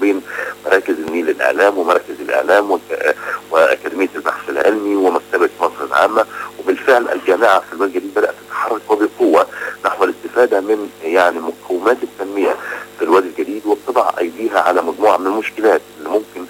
وبين مراكز النيل الاعلام ومراكز الاعلام واكاديميه البحث العلمي ومكتبه مصر العامه وبالفعل الجامعه في الوادي الجديد بدات تتحرك وبقوه نحو الاستفاده من يعني مقومات التنميه في الوادي الجديد وبتضع ايديها على مجموعه من المشكلات اللي ممكن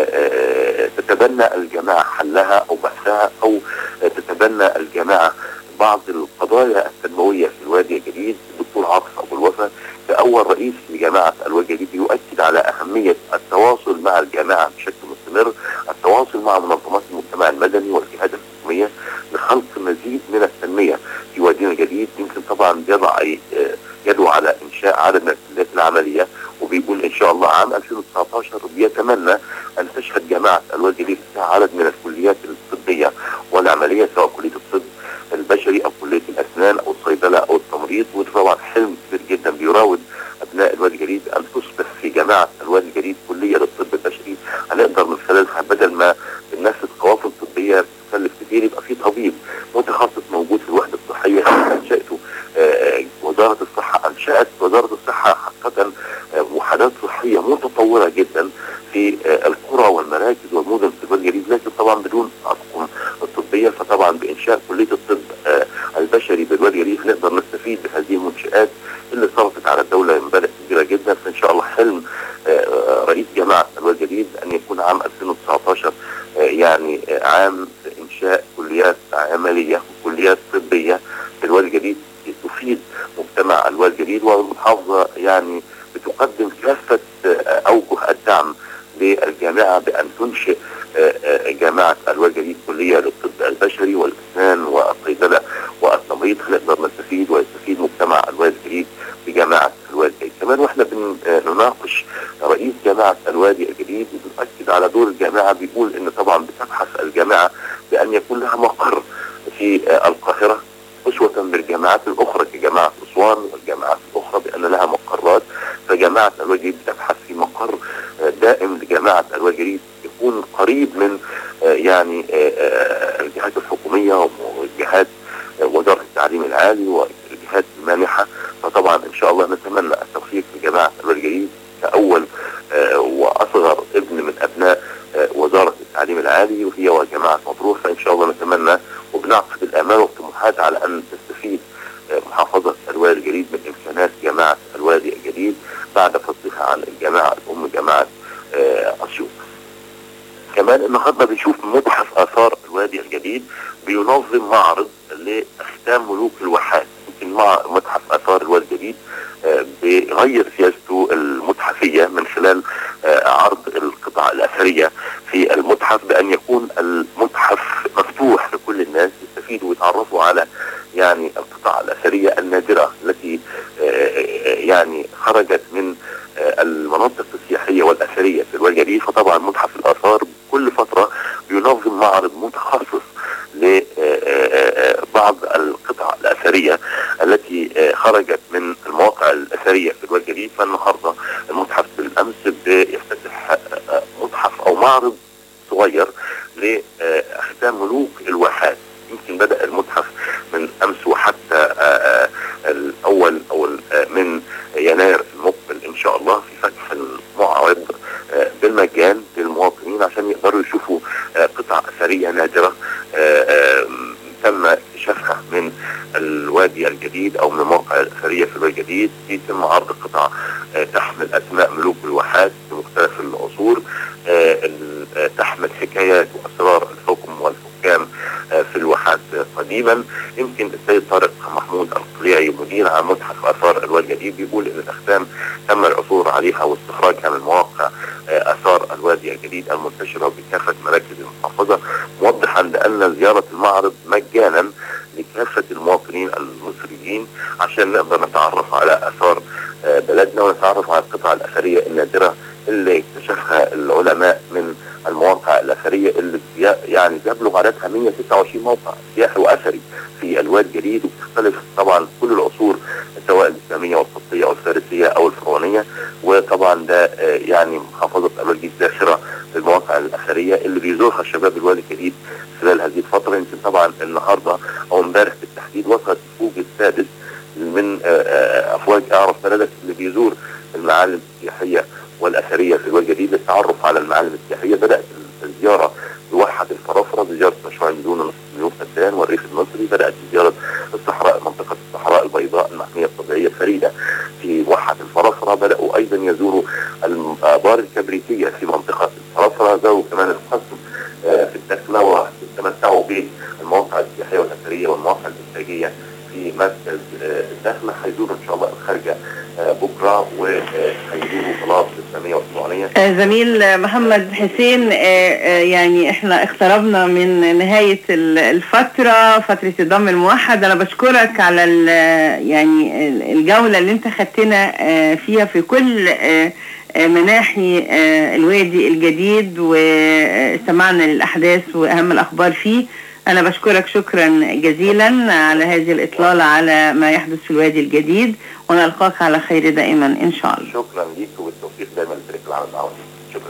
تتبنى الجامعه حلها او بحثها او تتبنى الجامعه بعض القضايا التنمويه في الوادي الجديد الدكتور عاطف ابو الوفا كاول رئيس لجامعه الوادي الجديد يؤكد على اهميه التواصل مع الجامعه بشكل مستمر، التواصل مع منظمات المجتمع المدني والجهات الحكوميه لخلق مزيد من التنميه في وادينا الجديد يمكن طبعا يضع يدعو على انشاء عدد من الكليات العمليه وبيقول ان شاء الله عام 2019 بيتمنى ان تشهد جامعه الوادي الجديد عدد من الكليات الطبيه والعمليه سواء كليه الطب البشري او كليه الاسنان او الصيدله او التمريض وده طبعا حلم كبير جدا بيراود ابناء الوادي الجديد ان تصبح في جامعه الوادي الجديد كليه للطب البشري هنقدر من خلالها بدل ما الناس قوافل طبيه تكلف كتير يبقى في طبيب متخصص موجود في الوحده الصحيه انشاته وزاره الصحه انشات وزاره الصحه حقيقه وحدات صحيه متطوره جدا في القرى والمراكز والمدن في الوادي الجديد لكن طبعا بدون اطقم الطبيه فطبعا بانشاء كليه الطب البشري بالوادي الجديد نقدر نستفيد بهذه المنشات اللي صرفت على الدوله مبالغ كبيره جدا فان شاء الله حلم رئيس جامعه الوادي الجديد ان يكون عام 2019 يعني عام انشاء كليات عمليه وكليات طبيه في الوادي الجديد تفيد مجتمع الوادي الجديد والمحافظه يعني بتقدم كافه اوجه الدعم للجامعه بان تنشئ جامعه الوادي الجديد كليه للطب البشري والاسنان والصيدله والتمريض هنقدر نستفيد ويستفيد مجتمع الوادي الجديد بجامعه الوادي الجديد كمان واحنا بنناقش رئيس جامعه الوادي الجديد بنؤكد على دور الجامعه بيقول ان طبعا بتبحث الجامعه بان يكون لها مقر في القاهره اسوه بالجامعات الاخرى كجامعه اسوان والجامعات الاخرى بان لها مقرات فجامعه الوادي الجديد بتبحث في مقر دائم لجامعه الوادي الجديد يكون قريب من يعني الجهات الحكوميه وجهات وزاره التعليم العالي والجهات المانحه فطبعا ان شاء الله نتمنى التوفيق لجامعه الوادي الجديد كاول واصغر ابن من ابناء وزاره التعليم العالي وهي وجامعه مطروح فان شاء الله نتمنى وبنعقد الامال والطموحات على ان تستفيد محافظه الوادي الجديد من امكانات جامعه الوادي الجديد بعد فصلها عن الجامعه الام جامعه اسيوط. كمان النهارده بنشوف متحف اثار الوادي الجديد بينظم معرض لاختام ملوك الواحات يمكن مع متحف اثار الوادي الجديد بيغير سياسته المتحفيه من خلال عرض القطع الاثريه في المتحف بان يكون المتحف مفتوح لكل الناس يستفيدوا ويتعرفوا على يعني القطع الاثريه النادره التي يعني خرجت من المناطق السياحيه والاثريه في الوادي الجديد فطبعا متحف الاثار كل فتره بينظم معرض متخصص لبعض القطع الاثريه التي خرجت من المواقع الاثريه في الوادي الجديد فالنهارده المتحف بالامس بيفتتح متحف او معرض صغير لاختام ملوك الواحات يمكن بدا المتحف من امس وحتى الاول او من يناير المقبل ان شاء الله في فتح المعرض بالمجان للمواطنين عشان يقدروا يشوفوا قطع اثريه نادره تم اكتشافها من الوادي الجديد او من المواقع الاثريه في الوادي الجديد يتم عرض قطع تحمل اسماء ملوك الواحات في مختلف العصور تحمل حكايات واسرار الحكم والحكام في الواحات قديما يمكن السيد طارق محمود القليعي مدير عام متحف اثار الوادي الجديد بيقول ان الاختام تم العثور عليها واستخراجها من مواقع اثار الوادي الجديد المنتشره بكافه مراكز المحافظه موضحا بان زياره المعرض مجانا لكافه المواطنين المصريين عشان نقدر نتعرف على اثار بلدنا ونتعرف على القطع الاثريه النادره اللي اكتشفها العلماء من المواقع الاثريه اللي يعني بيبلغ عددها 126 موقع سياحي واثري في الوادي الجديد وبتختلف طبعا كل العصور سواء الاسلاميه والقبطيه او الفارسيه او الفرعونيه وطبعا ده يعني محافظه الوادي الجديد ذاخره للمواقع الاثريه اللي بيزورها شباب الوادي الجديد خلال هذه الفتره يمكن طبعا النهارده او امبارح بالتحديد وصلت الفوج السادس من افواج اعرف بلدك اللي بيزور المعالم السياحيه والاثريه في الوادي الجديد للتعرف على المعالم السياحيه بدات الزياره بوحد الفرافره بزياره مشروع مليون مليون فدان والريف المصري بدات بزياره الصحراء منطقه الصحراء البيضاء المحميه الطبيعيه الفريده في وحد الفرافره بداوا ايضا يزوروا الابار الكبريتيه في منطقه الفرافره زاروا كمان القسم في الدخله واستمتعوا بالمواقع السياحيه والاثريه والمواقع الانتاجيه في مركز الدخله هيزوروا ان شاء الله الخارجه بكره وهيزوروا صلاه الاسلاميه والاسبوعيه. زميل محمد حسين يعني احنا اقتربنا من نهايه الفتره فتره الضم الموحد انا بشكرك على يعني الجوله اللي انت خدتنا فيها في كل مناحي الوادي الجديد واستمعنا للاحداث واهم الاخبار فيه أنا بشكرك شكرا جزيلا على هذه الإطلالة على ما يحدث في الوادي الجديد ونلقاك على خير دائما إن شاء الله شكرا ليك والتوفيق دائما لفريق العمل معاوني شكرا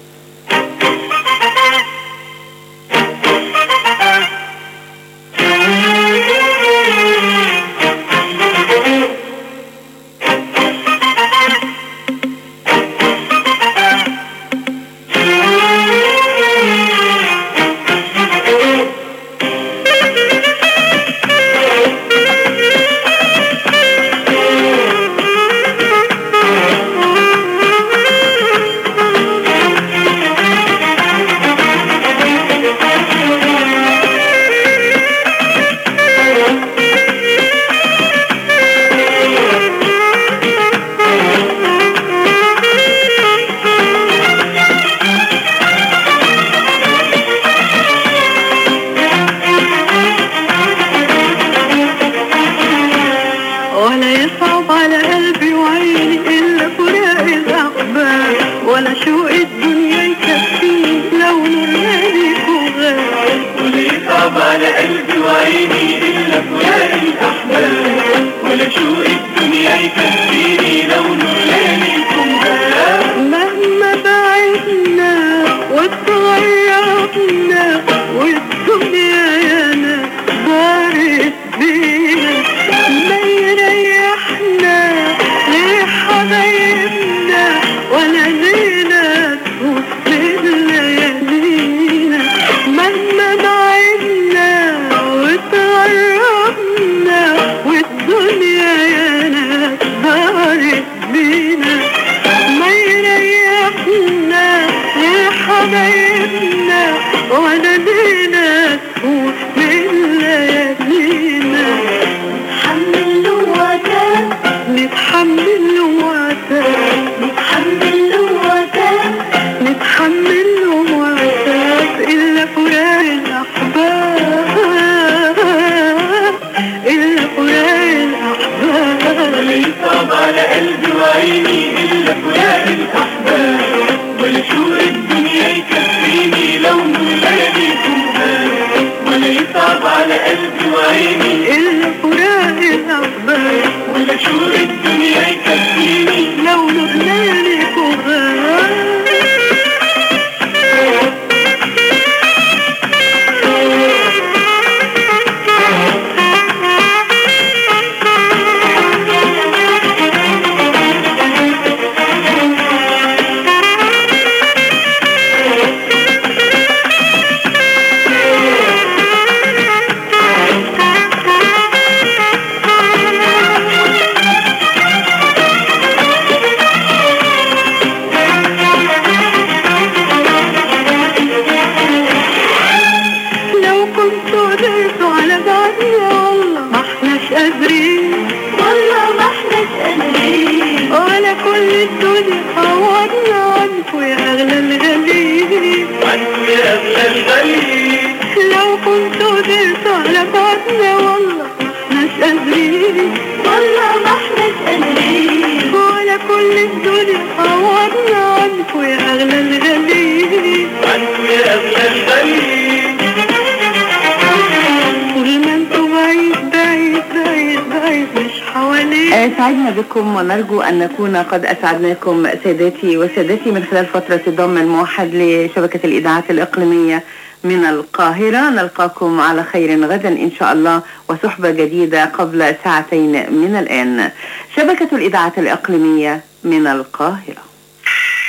سعدنا بكم ونرجو أن نكون قد أسعدناكم سادتي وسادتي من خلال فترة الضم الموحد لشبكة الإذاعات الإقليمية من القاهرة نلقاكم على خير غدا إن شاء الله وصحبة جديدة قبل ساعتين من الآن شبكة الإذاعات الإقليمية من القاهرة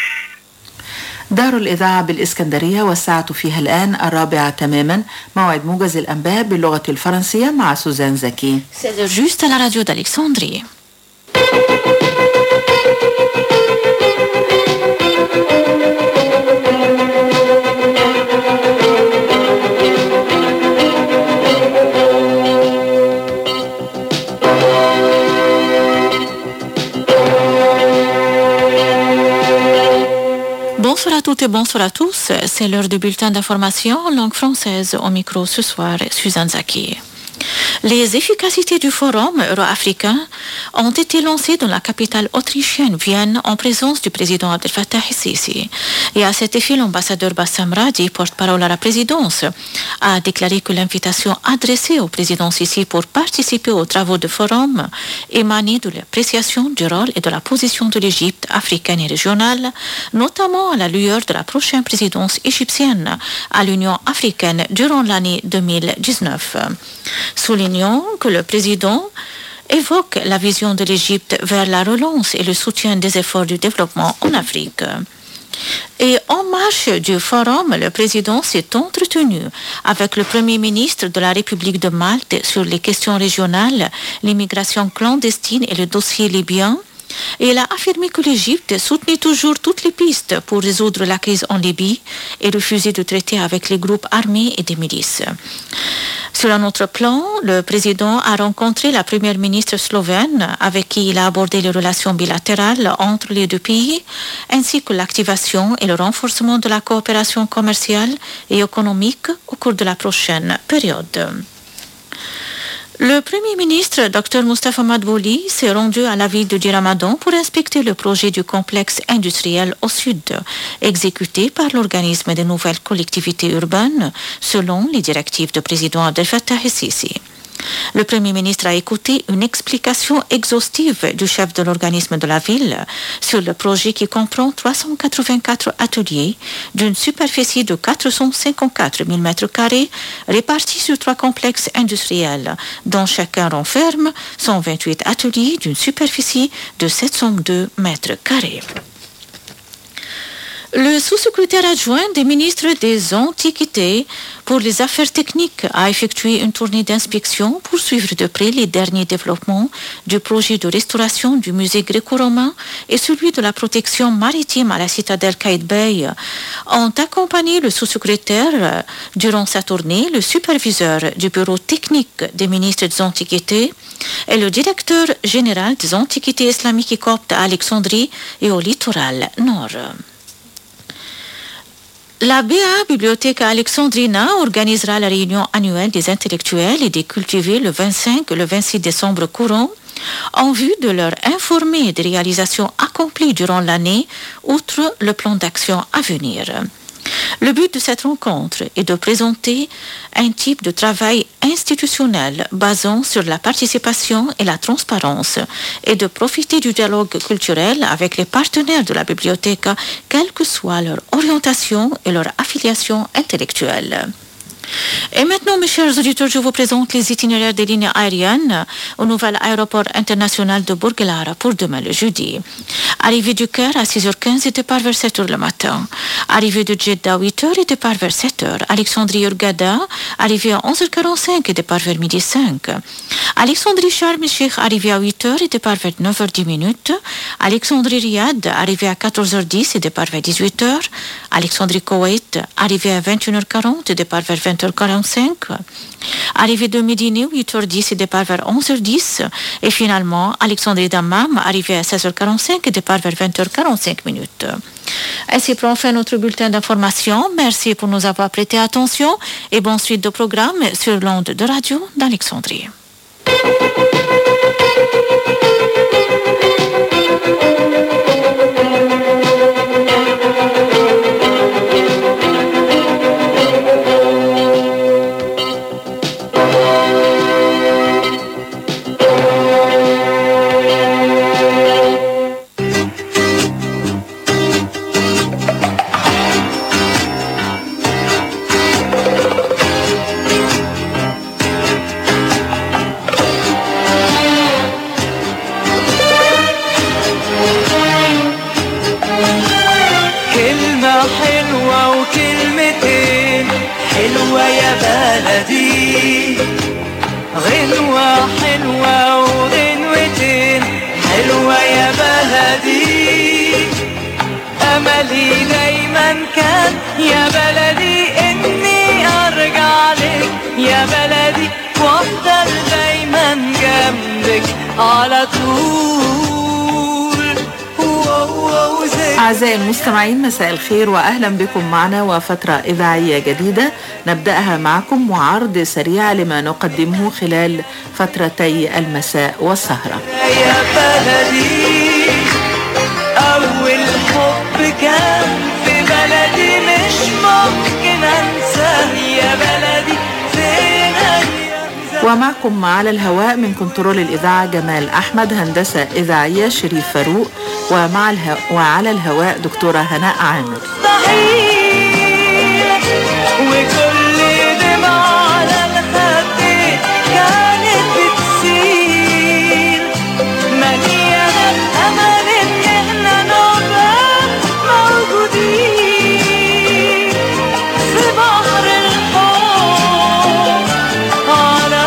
دار الإذاعة بالإسكندرية والساعة فيها الآن الرابعة تماما موعد موجز الأنباء باللغة الفرنسية مع سوزان زكي C'est juste à la radio d'Alexandrie. Bonsoir à toutes et bonsoir à tous. C'est l'heure du bulletin d'information en langue française au micro ce soir, Suzanne Zaki. Les efficacités du Forum euro-africain ont été lancées dans la capitale autrichienne Vienne en présence du président Abdel Fattah el-Sisi. Et à cet effet, l'ambassadeur Bassam Radi, porte-parole à la présidence, a déclaré que l'invitation adressée au président Sisi pour participer aux travaux du Forum émanait de l'appréciation du rôle et de la position de l'Égypte africaine et régionale, notamment à la lueur de la prochaine présidence égyptienne à l'Union africaine durant l'année 2019 soulignant que le président évoque la vision de l'Égypte vers la relance et le soutien des efforts du développement en Afrique. Et en marche du forum, le président s'est entretenu avec le Premier ministre de la République de Malte sur les questions régionales, l'immigration clandestine et le dossier libyen. Et il a affirmé que l'Égypte soutenait toujours toutes les pistes pour résoudre la crise en Libye et refusait de traiter avec les groupes armés et des milices. Sur un autre plan, le président a rencontré la première ministre slovène avec qui il a abordé les relations bilatérales entre les deux pays, ainsi que l'activation et le renforcement de la coopération commerciale et économique au cours de la prochaine période. Le Premier ministre, Dr Mustafa Madbouli, s'est rendu à la ville de Diramadan pour inspecter le projet du complexe industriel au sud, exécuté par l'organisme des nouvelles collectivités urbaines, selon les directives du président Abdel Fattah el-Sisi. Le Premier ministre a écouté une explication exhaustive du chef de l'organisme de la ville sur le projet qui comprend 384 ateliers d'une superficie de 454 000 m2 répartis sur trois complexes industriels, dont chacun renferme 128 ateliers d'une superficie de 702 mètres carrés. Le sous-secrétaire adjoint des ministres des Antiquités pour les affaires techniques a effectué une tournée d'inspection pour suivre de près les derniers développements du projet de restauration du musée gréco-romain et celui de la protection maritime à la citadelle Kaïd Bey. Ont accompagné le sous-secrétaire durant sa tournée le superviseur du bureau technique des ministres des Antiquités et le directeur général des Antiquités islamiques et coptes à Alexandrie et au littoral nord. La BA Bibliothèque Alexandrina organisera la réunion annuelle des intellectuels et des cultivés le 25 et le 26 décembre courant en vue de leur informer des réalisations accomplies durant l'année, outre le plan d'action à venir. Le but de cette rencontre est de présenter un type de travail institutionnel basant sur la participation et la transparence et de profiter du dialogue culturel avec les partenaires de la bibliothèque, quelle que soit leur orientation et leur affiliation intellectuelle. Et maintenant, mes chers auditeurs, je vous présente les itinéraires des lignes aériennes au nouvel aéroport international de Bourgelara pour demain le jeudi. Arrivée du Caire à 6h15 et départ vers 7h le matin. Arrivée de Jeddah à 8h et départ vers 7h. Alexandrie Urgada, arrivée à 11h45 et départ vers midi 5. Alexandrie Charles Sheikh, arrivée à 8h et départ vers 9h10 minutes. Alexandrie Riyad, arrivée à 14h10 et départ vers 18h. Alexandrie Koweït, arrivée à 21h40 et départ vers 20h45. Arrivée de Médine, 8h10 et départ vers 11h10. Et finalement, Alexandrie Dammam, arrivée à 16h45 et départ vers 20h45 minutes. Ainsi prend fin notre bulletin d'information. Merci pour nous avoir prêté attention et bonne suite de programme sur l'onde de radio d'Alexandrie. يا بلدي غنوة حلوة وغنوتين حلوة يا بلدي أملي دايما كان يا بلدي إني أرجع لك يا بلدي وأفضل دايما جنبك على طول واو زي أعزائي المستمعين مساء الخير وأهلا بكم معنا وفترة إذاعية جديدة نبدأها معكم وعرض سريع لما نقدمه خلال فترتي المساء والسهرة يا بلدي أول حب كان في بلدي مش ممكن أنساه يا بلدي فين أيام زمان ومعكم على الهواء من كنترول الإذاعة جمال أحمد هندسة إذاعية شريف فاروق ومع الهو... وعلى الهواء دكتورة هناء عامر مستحيل وكل دمعة على الخدين كانت بتسيل مليانة أمل إن إحنا نبقى موجودين في بحر الحب على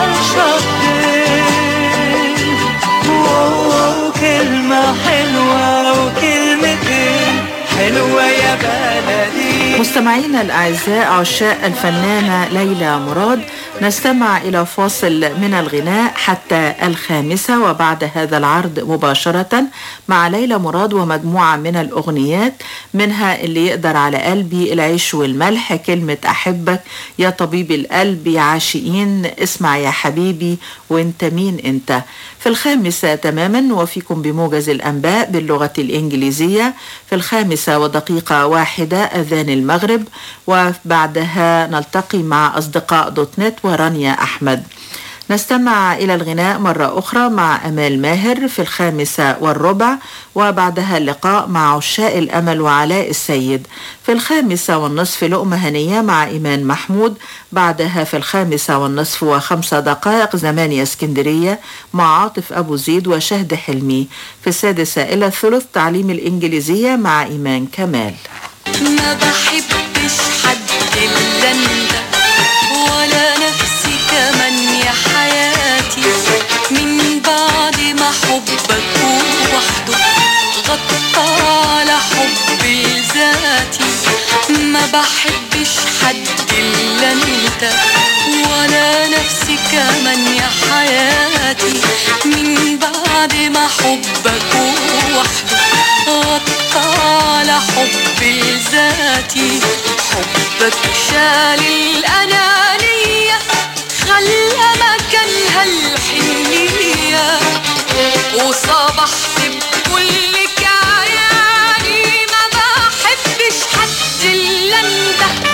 الشطين واو كلمة حلوة وكلمتين حلوة يا بلدي مستمعينا الأعزاء عشاء الفنانة ليلى مراد نستمع إلى فاصل من الغناء حتى الخامسة وبعد هذا العرض مباشرة مع ليلى مراد ومجموعة من الأغنيات منها اللي يقدر على قلبي العيش والملح كلمة أحبك يا طبيب القلب يا عاشقين اسمع يا حبيبي وانت مين انت في الخامسة تماما نوفيكم بموجز الأنباء باللغة الإنجليزية في الخامسة ودقيقة واحدة أذان المغرب وبعدها نلتقي مع أصدقاء دوت نت ورانيا أحمد نستمع إلى الغناء مرة أخرى مع أمال ماهر في الخامسة والربع وبعدها اللقاء مع عشاء الأمل وعلاء السيد في الخامسة والنصف لقمة هنية مع إيمان محمود بعدها في الخامسة والنصف وخمسة دقائق زمان يا اسكندرية مع عاطف أبو زيد وشهد حلمي في السادسة إلى الثلث تعليم الإنجليزية مع إيمان كمال ما بحبش حد إلا أنت ولا نفسي كمان يا حياتي من بعد ما حبك وحده غطى على حبي ذاتي ما بحبش حد إلا أنت ولا نفسي كمان يا حياتي من بعد ما حبك وحده غطى على حبي ذاتي حبك شال الأنانية خلى مكانها الحنية وصبحت بكل كياني ما بحبش حد إلا انت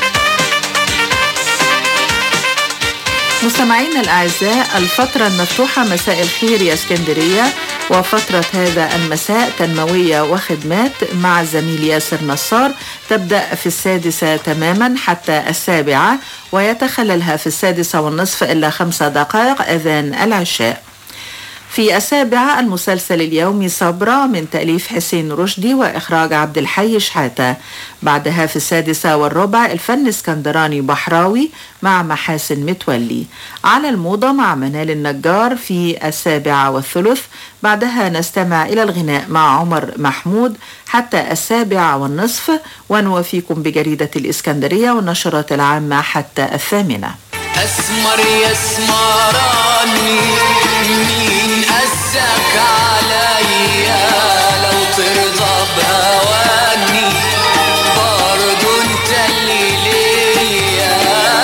مستمعينا الأعزاء الفترة المفتوحة مساء الخير يا اسكندرية وفترة هذا المساء تنموية وخدمات مع الزميل ياسر نصار تبدأ في السادسة تماما حتى السابعة ويتخللها في السادسة والنصف إلا خمسة دقائق أذان العشاء في السابعة المسلسل اليومي صبرا من تأليف حسين رشدي وإخراج عبد الحي شحاتة بعدها في السادسة والربع الفن اسكندراني بحراوي مع محاسن متولي على الموضة مع منال النجار في السابعة والثلث بعدها نستمع إلى الغناء مع عمر محمود حتى السابعة والنصف ونوفيكم بجريدة الإسكندرية والنشرات العامة حتى الثامنة اسمر يا اسمراني مين قسك عليا لو ترضى بهواني برضو انت اللي ليا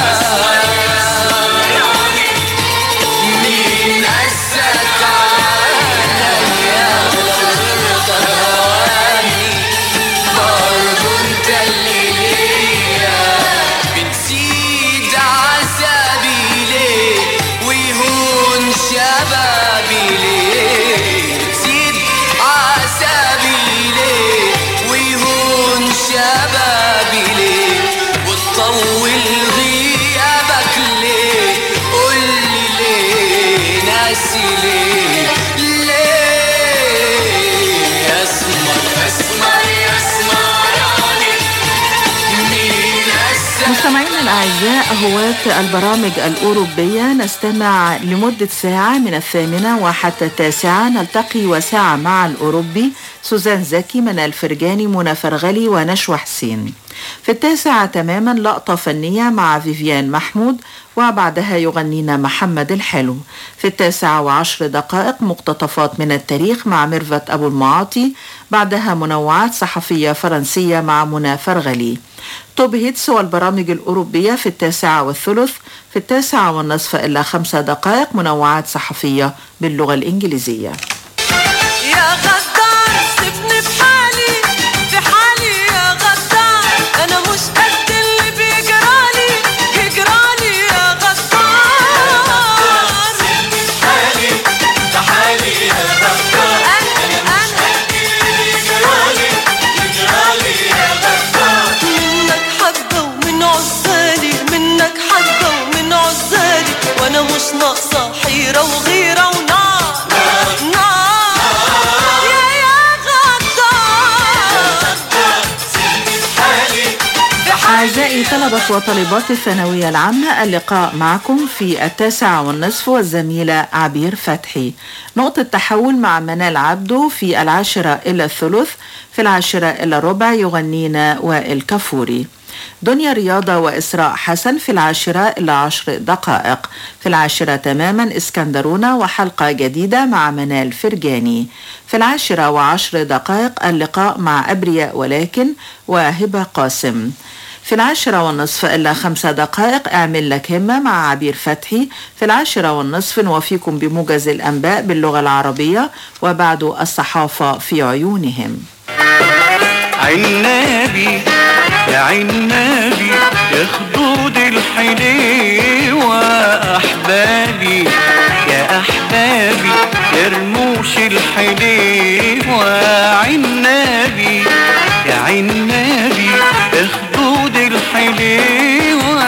مين قسك عليا لو ترضى بهواني برضو انت اللي ليا بتزيد عذابي ليه ويهون شبابي ليه بتزيد مستمعينا الأعزاء هواة البرامج الأوروبية نستمع لمدة ساعة من الثامنة وحتى التاسعة نلتقي وساعة مع الأوروبي سوزان زكي من الفرجاني منى فرغلي ونشوى حسين في التاسعة تماما لقطة فنية مع فيفيان محمود وبعدها يغنينا محمد الحلو في التاسعة وعشر دقائق مقتطفات من التاريخ مع ميرفت أبو المعاطي بعدها منوعات صحفية فرنسية مع منى فرغلي توب هيتس والبرامج الأوروبية في التاسعة والثلث في التاسعة والنصف إلا خمسة دقائق منوعات صحفية باللغة الإنجليزية يا غدار سيبني في حالي في حالي يا غدار انا مش قد اللي بيجرالي يجرالي يا غدار سيبني في حالي في حالي يا غدار انا انا يجرالي يجرالي يا غدار منك حبة ومن عزالي منك حبة ومن عزالي وانا مش ناقصة حيرة وغيرة ونار نار يا يا غدار سيبني في حالي في حالي أعزائي طلبة وطالبات الثانوية العامة اللقاء معكم في التاسعة والنصف والزميلة عبير فتحي نقطة تحول مع منال عبدو في العاشرة إلى الثلث في العاشرة إلى ربع يغنينا وائل كفوري دنيا رياضة وإسراء حسن في العاشرة إلى عشر دقائق في العاشرة تماما إسكندرونة وحلقة جديدة مع منال فرجاني في العاشرة وعشر دقائق اللقاء مع أبرياء ولكن وهبة قاسم في العاشرة والنصف إلا خمسة دقائق اعمل لك همة مع عبير فتحي في العاشرة والنصف نوفيكم بموجز الأنباء باللغة العربية وبعد الصحافة في عيونهم عنابي يا عنابي يا خدود الحليوة أحبابي يا أحبابي يا رموش الحليوة عنابي يا عنابي يا خدود الحليوة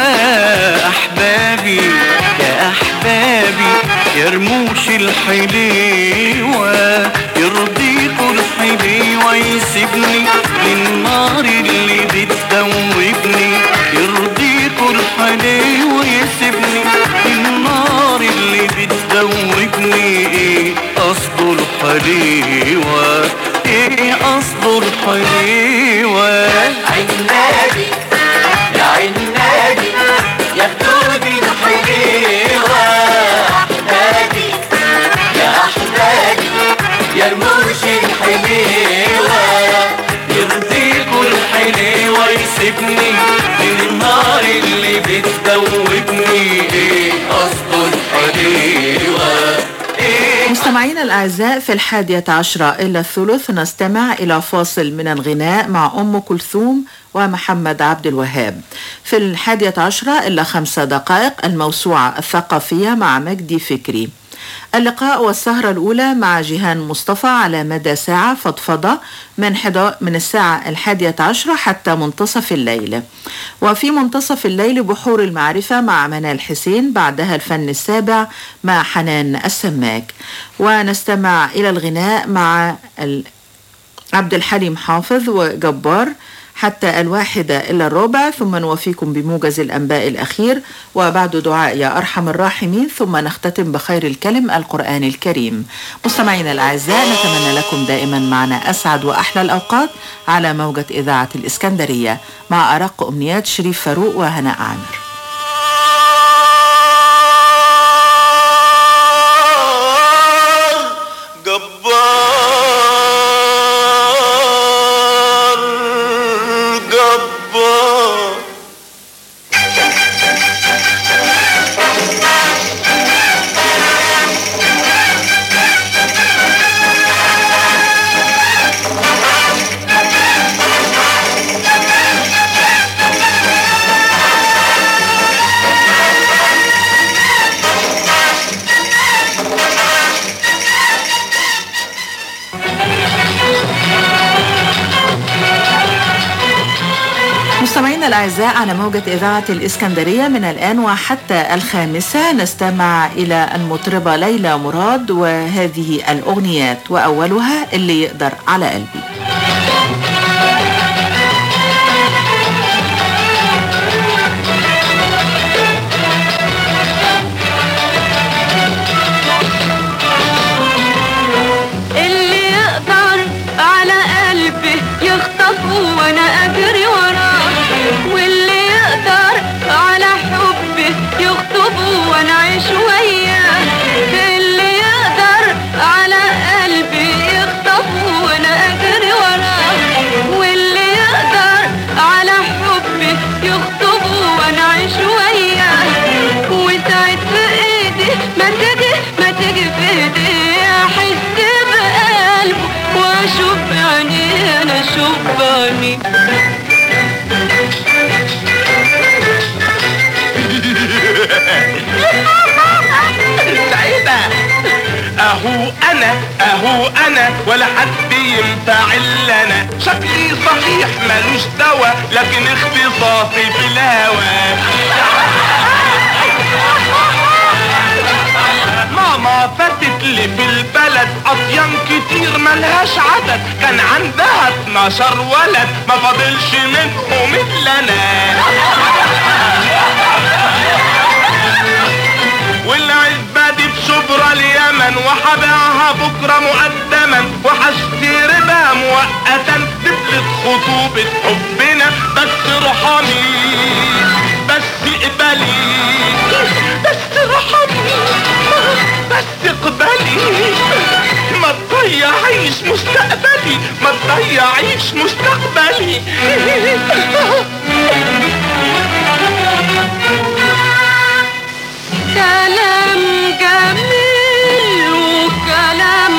أحبابي يا أحبابي يا رموش الحليوة يرضيكوا الحليوة يسيبني للنار اللي بتدوبني يرضيكوا الحليوة يسيبني للنار اللي بتدوبني ايه قصده الحليوة ايه قصده الحليوة عنابي يا عنابي يا خدود الحليوة أحبابي يا أحبابي يا رموش الحليوة يرضيكوا الحليوة يسيبني من النار اللي بتدوبني ايه قصده الحليوة ايه مستمعينا الأعزاء في الحادية عشرة إلى الثلث نستمع إلى فاصل من الغناء مع أم كلثوم ومحمد عبد الوهاب في الحادية عشرة إلا خمسة دقائق الموسوعة الثقافية مع مجدي فكري اللقاء والسهرة الأولى مع جيهان مصطفى على مدى ساعة فضفضة من, حدا من الساعة الحادية عشرة حتى منتصف الليل وفي منتصف الليل بحور المعرفة مع منال حسين بعدها الفن السابع مع حنان السماك ونستمع إلى الغناء مع ال- عبد الحليم حافظ وجبار حتى الواحدة إلى الربع ثم نوفيكم بموجز الأنباء الأخير وبعد دعاء يا أرحم الراحمين ثم نختتم بخير الكلم القرآن الكريم مستمعينا الأعزاء نتمنى لكم دائما معنا أسعد وأحلى الأوقات على موجة إذاعة الإسكندرية مع أرق أمنيات شريف فاروق وهناء عامر جبار جبار مستمعينا الأعزاء على موجة إذاعة الإسكندرية من الآن وحتى الخامسة نستمع إلى المطربة ليلى مراد وهذه الأغنيات وأولها اللي يقدر على قلبي انا شباني سعيدة اهو انا اهو انا ولا حد ينفع الا انا شكلي صحيح ملوش دوا لكن اختصاصي في الهوى ماما فاتت لي في البلد اطيان كتير ملهاش عدد كان عندها 12 ولد ما فاضلش منهم الا انا والعزبة دي في شبرا اليمن وحبيعها بكرة مقدما وحشتري بها مؤقتا دبلة خطوبة حبنا بس ارحمي بس اقبلي بس ارحمي بس اقبلي ما تضيعيش مستقبلي ما تضيعيش مستقبلي كلام جميل وكلام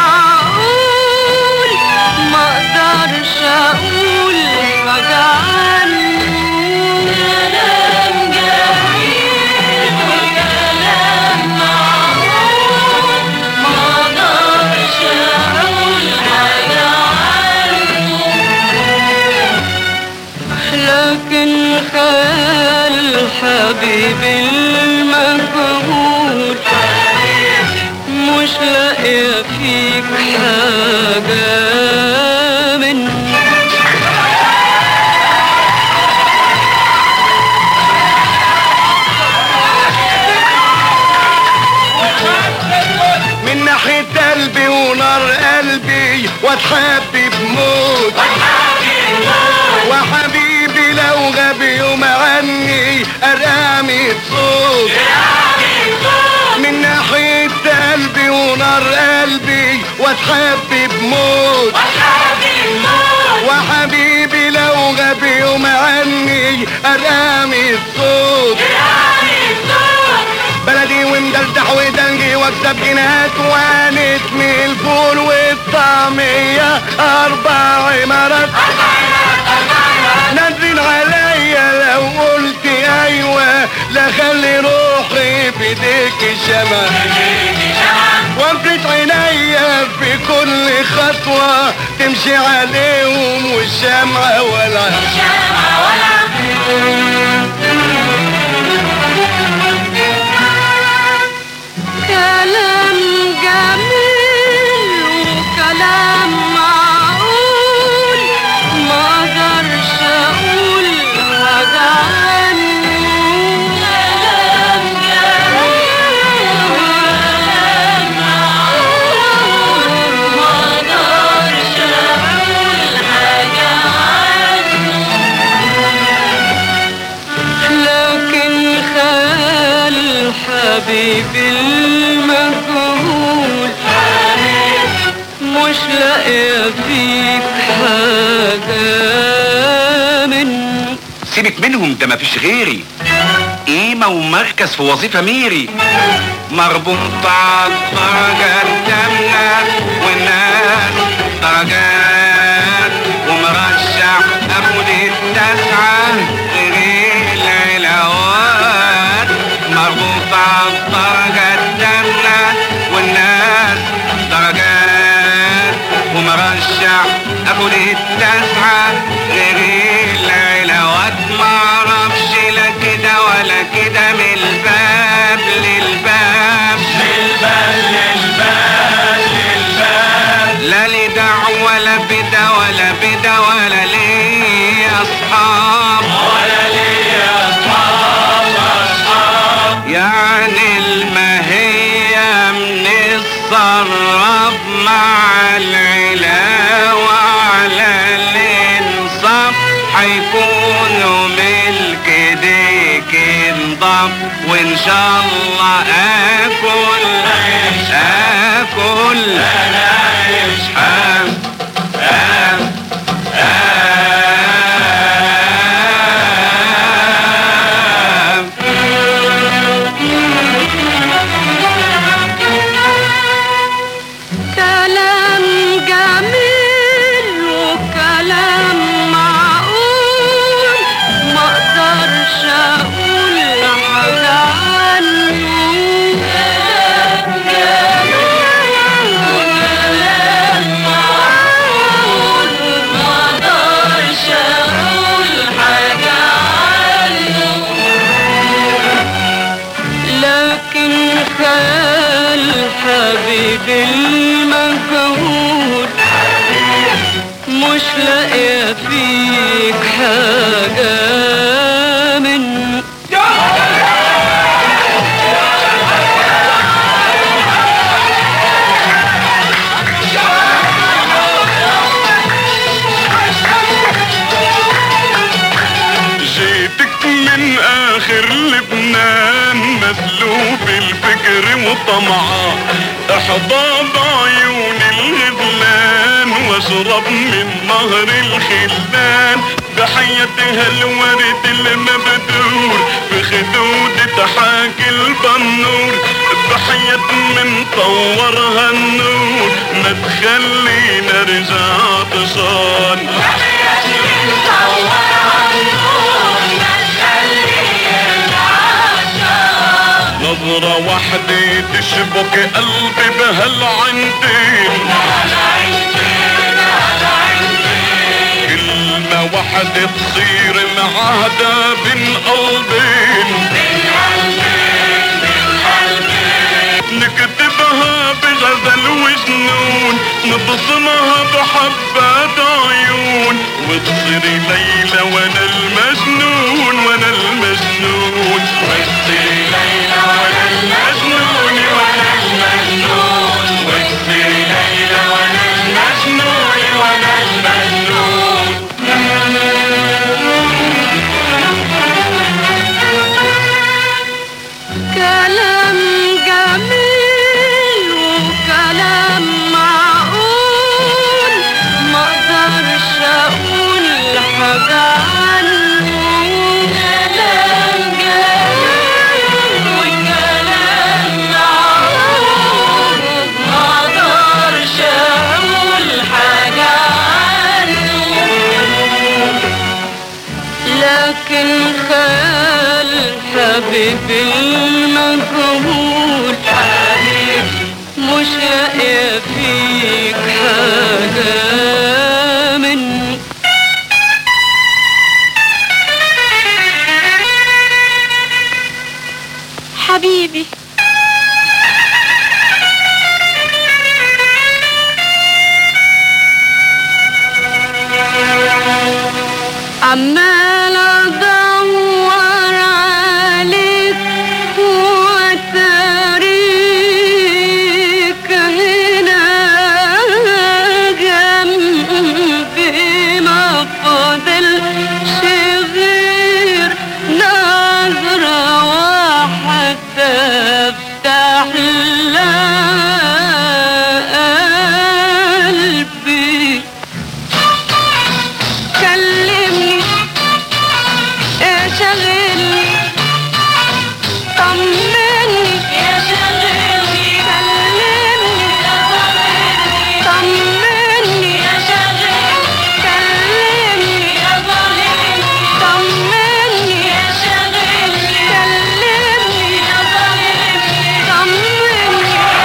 معقول ما اقدرش اقول حاجة عنه كلام جميل وكلام معقول ما اقدرش اقول حاجة عنه لكن خيال حبيبي المجهول مش لاقي فيك حاجة منه من ناحية قلبي ونار قلبي واتحبب موت وحبيبي لو غاب يوم عني ارقامي صوت من ناحية قلبي ونار قلبي واتحبب موت وحبيبي لو غاب يوم عني ارقامي الصوت بلدي ومدلدح ودنجي واكسب جنيهات وانتمي الفول والطعمية اربع عمارات نازلين عليا لو قلت ايوه لا خلي روحي في ايديك الشمع وامسك عينيا في كل خطوة تمشي عليهم والشمعة ولا كلام جميل وكلام معقول ما اقدرش اقول حاجة عنه كلام جميل وكلام معقول ما اقدرش اقول حاجة عنه لكن خيال حبيبي المجهول مش لاقي فيك حاجة منه سيبك منهم ده مفيش غيري قيمة ومركز في وظيفة ميري مربوط على الدرجة التامنة والناس درجات ومرشح أبو التسعة غير العلاوات مربوط على الدرجة التامنة والناس درجات ومرشح أبو التسعة غير العلاوات معرفش لا كده ولا كده من الباب للباب للباب للباب للباب لا لي دعوة ولا بدا ولا بدا ولا لي أصحاب ولا لي أصحاب أصحاب يعني المهية من الصرف مع العلاوة على الانصاف حيكونوا ملك ديك انضاف وان شاء الله اكل اكل انا عايش حام كلام جميل مش لاقيه فيك حاجه من جيتك من اخر لبنان مسلوب الفكر وطمعة احضى بعيون الغزلان واشرب من نهر الخلان بحياتها الورد المبذور بخدود تحاكي البنور بحياة من طورها النور ما تخلينا رجع عطشان نظرة واحدة تشبك قلبي بهالعندين كلمة واحدة تصير معاهدة بين قلبين نكتبها بغزل وجنون نبصمها بحبات عيون وتصيري ليلى وانا المجنون وانا المجنون وتصيري ليلى وانا المجنون وانا المجنون وتصيري ليلى وانا المجنون وانا المجنون كلام جميل وكلام معقول ما اقدرش اقول حاجة عنه كلام جميل وكلام معقول ما اقدرش اقول حاجة عنه لكن خال حبيبي المجهول حبيب مش لاقي فيك حاجة من حبيبي عمال ادور عليك واتاريك هنا جنبي ما فاضلش غير نظرة واحدة افتح لها قلبي كلمني يا شغلني طمني يا شغلني كلمني طمني يا شغلني كلمني يا ظالمني طمني يا شغلني كلمني يا ظالمني طمني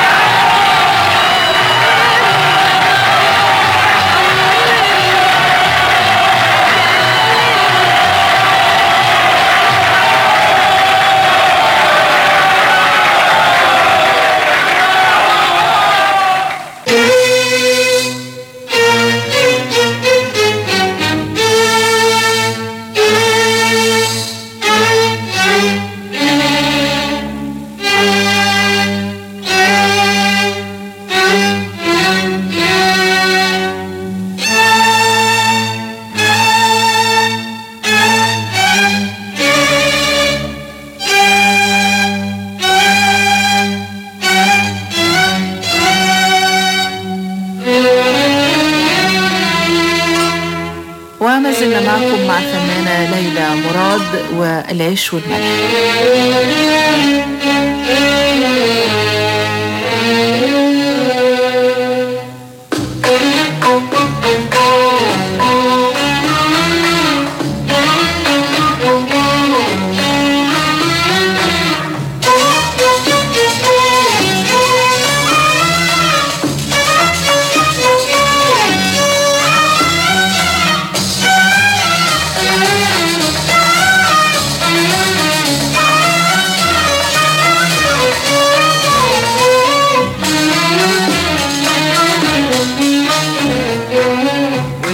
وما زلنا معكم مع الفنانة ليلى مراد والعيش والملح Thank you.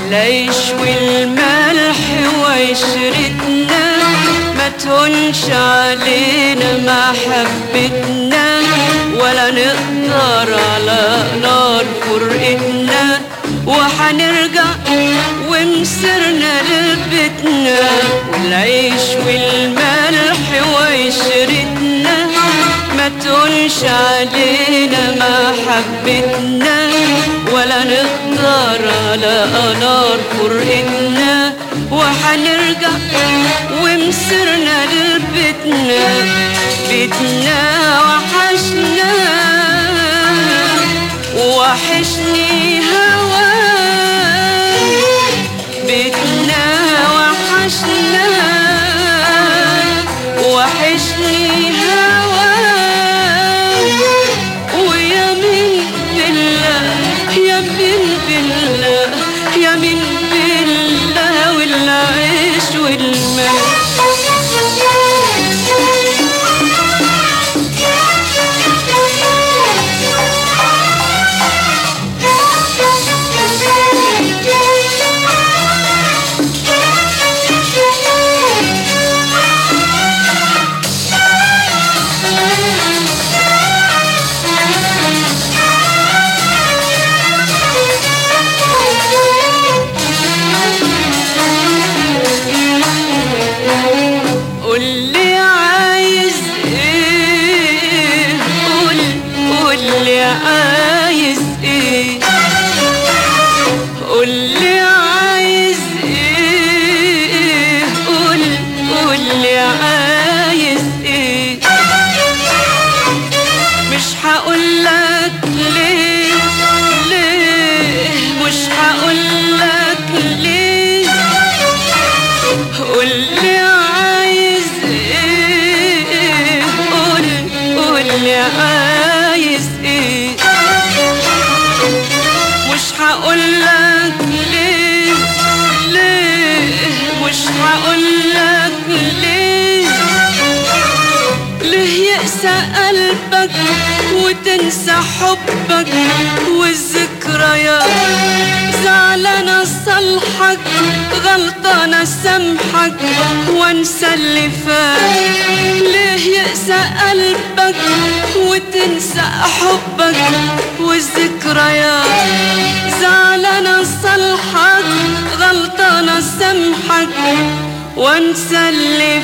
العيش والملح وعشرتنا ما تهونش علينا محبتنا ولا نقدر على نار فرقتنا وحنرجع ومسرنا لبيتنا والعيش والملح وعشرتنا ما تقولش علينا محبتنا ولا نقدر على نار فرقتنا وحنرجع ومسرنا لبيتنا بيتنا وحشنا وحشني هواك بيتنا وحشنا وحشني هواك ويا من بالله يا من بالله يا من بالله والعيش قول لي عايز ايه قول قول لي عايز ايه قول لي عايز ايه قول قول لي عايز ايه مش هقول لك ليه ليه مش هقول لك ليه قول لي عايز ايه قول قول لي عايز ايه مش هقول لك ليه ليه مش هقول لك ليه ليه يقسى قلبك وتنسى حبك والذكريات زعلانة صالحك غلطانة سامحك وانسى اللي فات ليه يقسى قلبك وتنسى حبك والذكريات زعلانة صالحك غلطانة سامحك وانسى اللي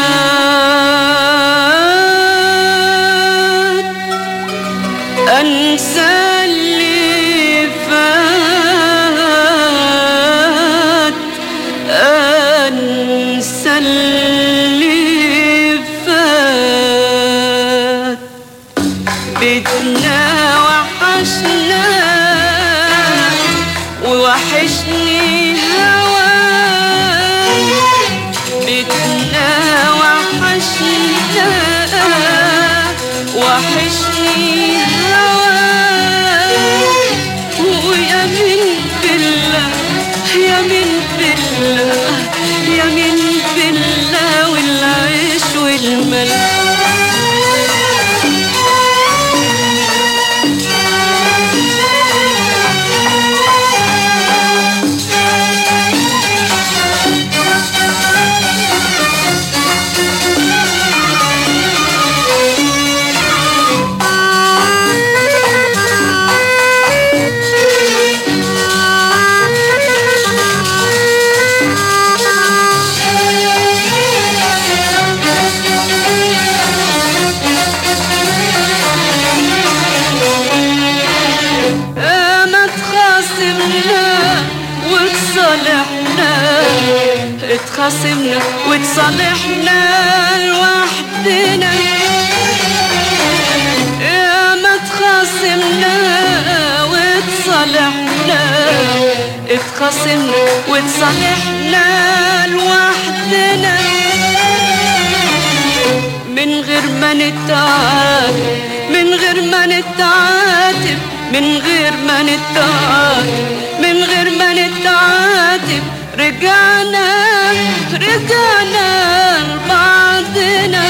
فات انسى اللي فات انسى اللي فات بيتنا وحشنا ووحشني هواك بيتنا وحشنا وحشني هواك ويا من بالله يا من بالله يا من بالله والعيش والملح ما تخاصمنا وتصالحنا اتخاصمنا وتصالحنا لوحدنا يا ما تخاصمنا وتصالحنا اتخاصمنا وتصالحنا لوحدنا من غير ما نتعاتب من غير ما نتعاتب من غير ما نتعاتب من غير ما نتعاتب رجعنا رجعنا لبعضنا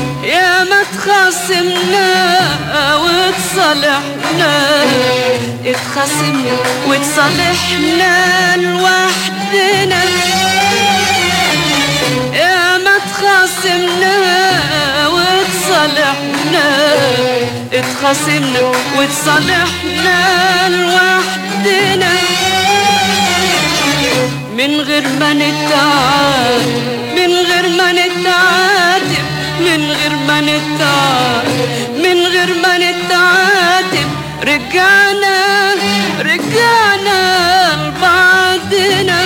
يا ما تخاصمنا وتصالحنا اتخاصمنا وتصالحنا لوحدنا يا ما اتخاصمنا وتصالحنا اتخاصمنا وتصالحنا لوحدنا من غير ما نتعب من غير ما نتعاتب من غير ما نتعب من غير ما نتعاتب رجعنا رجعنا لبعضنا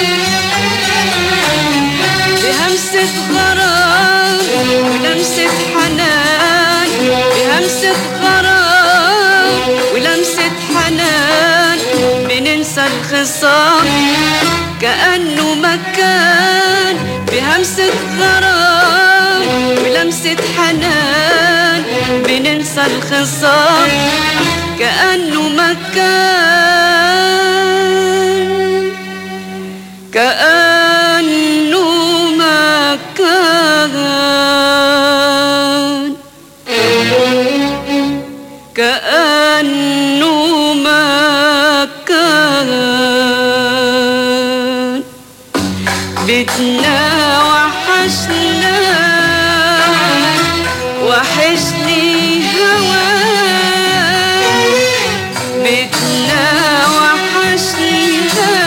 بهمسة غرام ولمسة حنان بهمسة غرام ولمسة حنان بننسى الخصام كأنه مكان بهمسة غرام ولمسة حنان بننسى الخصام كأنه مكان كأنه مكان كأنه مكان بيتنا وحشنا وحشني هواك بيتنا وحشنا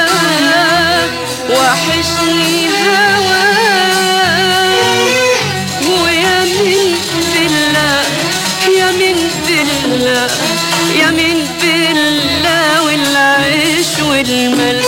وحشني هواك ويا من بالله يا من بالله يا من بالله والعيش والملك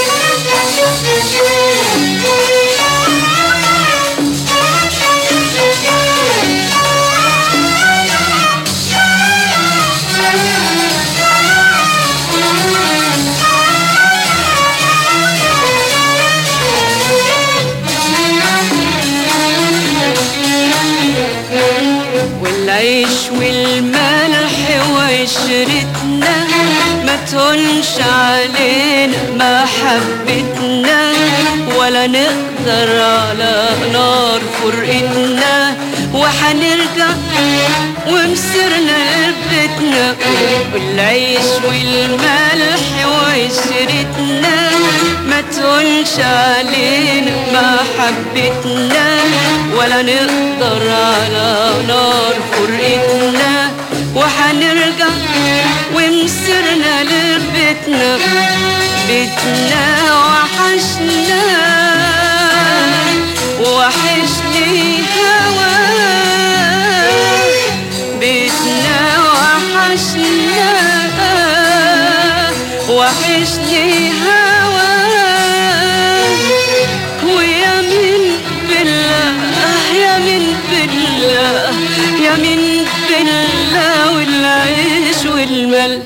والعيش والملح وعشرتنا ما تهونش علينا محبتنا ولا نقدر على نار فرقتنا وحنرجع ومسرنا لبيتنا والعيش والملح وعشرتنا ما تهونش علينا محبتنا ولا نقدر على نار فرقتنا وحنرجع ومسرنا لبيتنا بيتنا وحشنا وحشني هواك بيتنا وحشنا وحشني هواك ويا من بالله يا من بالله يا من بالله والعيش والملح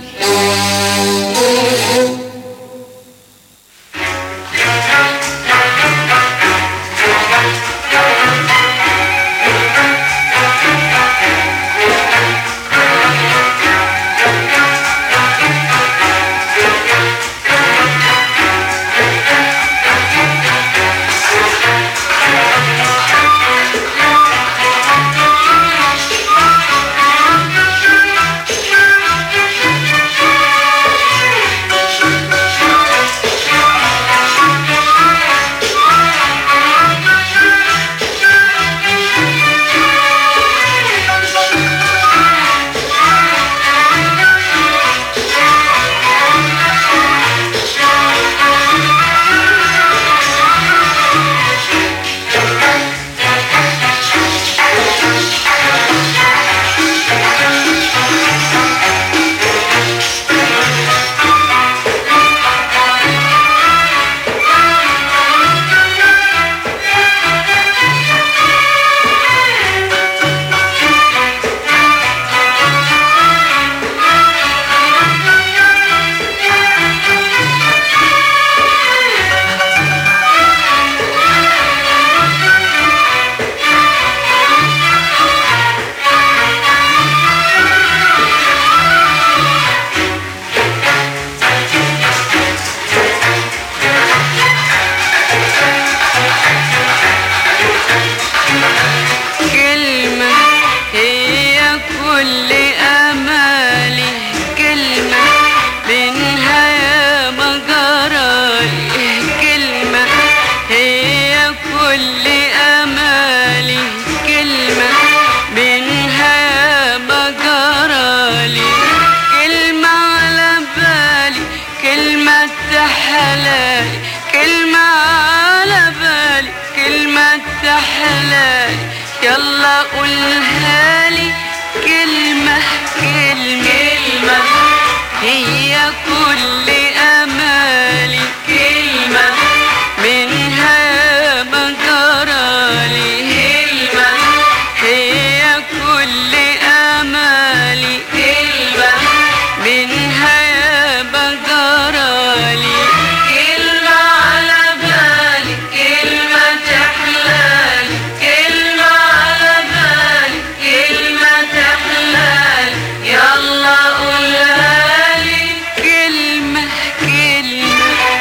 تحلالي يلا قولها لي كلمة كلمة كلمة هي كل أمالي كلمة منها ما جرالي كلمة هي كل أمالي كلمة منها يا بجرالي كلمة على بالي كلمة تحلالي كلمة على بالي كلمة تحلالي يلا قولها لي كلمة كلمة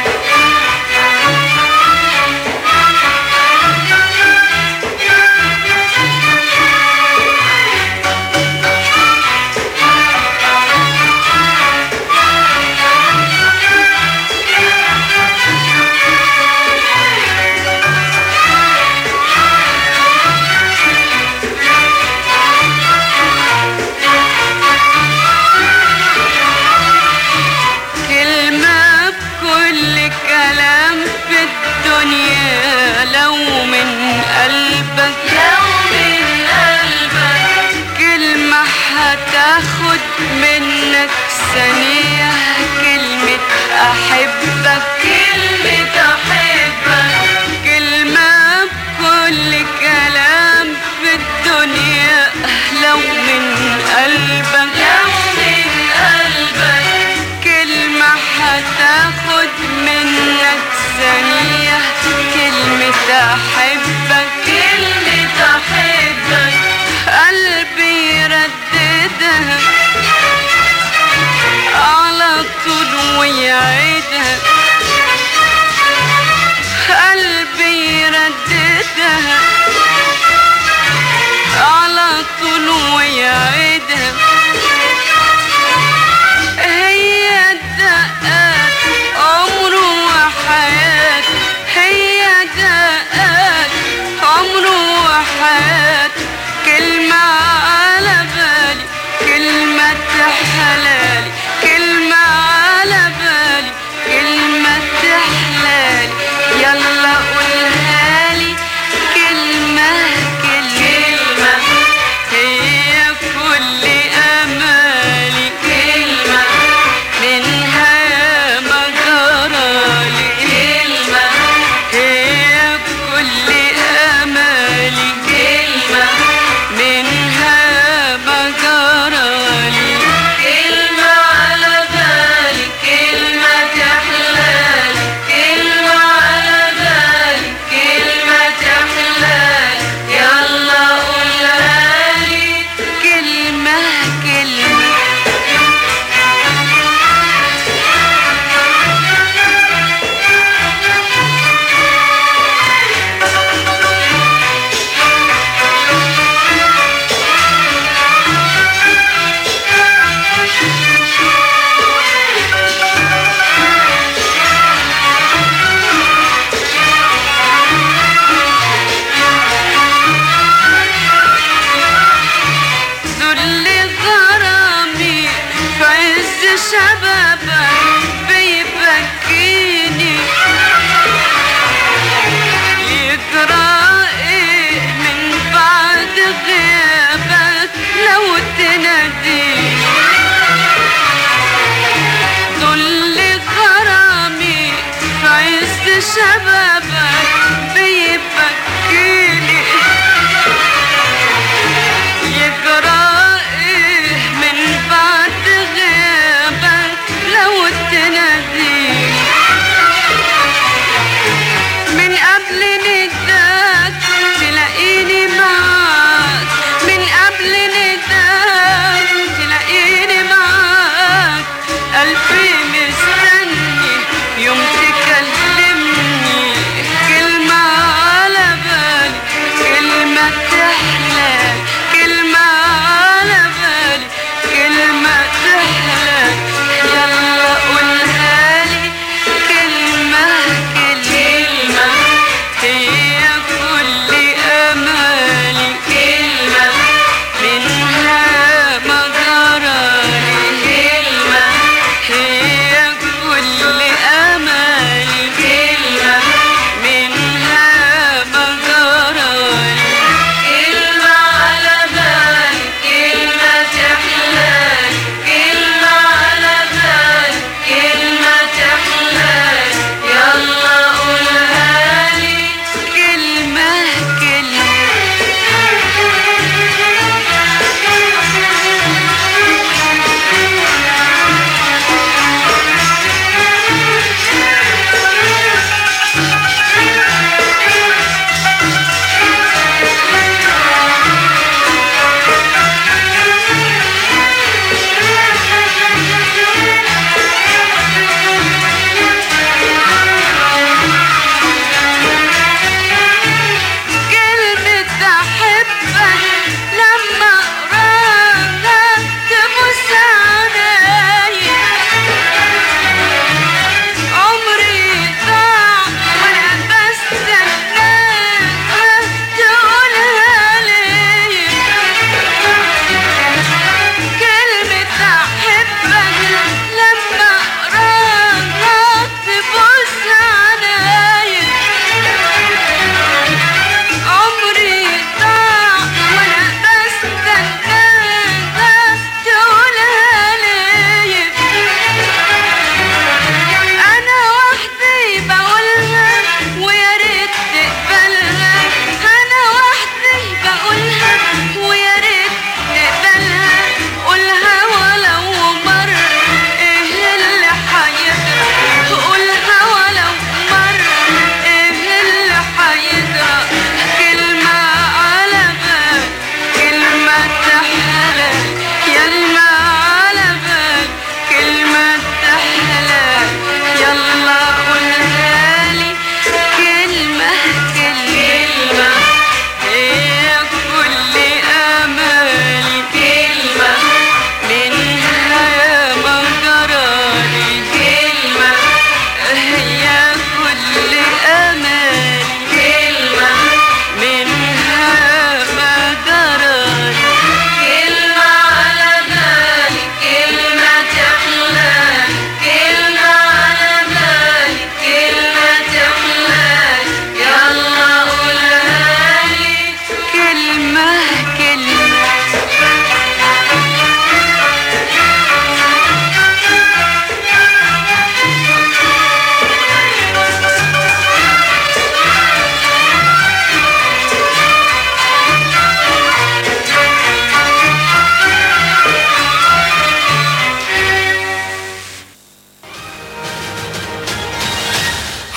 كلمة بكل كلام في الدنيا لو من قلبك لو من قلبك كلمة هتاخد منك ثانية كلمة أحبك كلمة أحبك كلمة بكل كلام في الدنيا لو من قلبك لو من قلبك كلمة هتاخد منك ثانية كلمة أحبك كلمة أحبك قلبي يرددها على طول ويعيدها قلبي يرددها على طول ويعيدها هي الدقات عمره وحياته هي دقات عمره وحياته كلمة على بالي كلمة تحلالي كلمة على بالي كلمة تحلالي يلا قولها لي كلمة كلمة هي كل أمالي كلمة منها يا ما جرالي كلمة هي كل أمالي كلمة منها يا ما جرالي كلمة على بالي كلمة تحلالي كلمة على بالي كلمة تحلالي يلا قولها لي كلمة كلمة ذل غرامي في عز شبابك بيبكيني يجرى ايه من بعد غيابك لو تناديني ذل غرامي في عز شبابك بيبكيني يجرى ايه من بعد غيابك لو تناديني من قبل نداك تلاقيني معاك من قبل نداك تلاقيني معاك قلبي مستني يوم تكلمني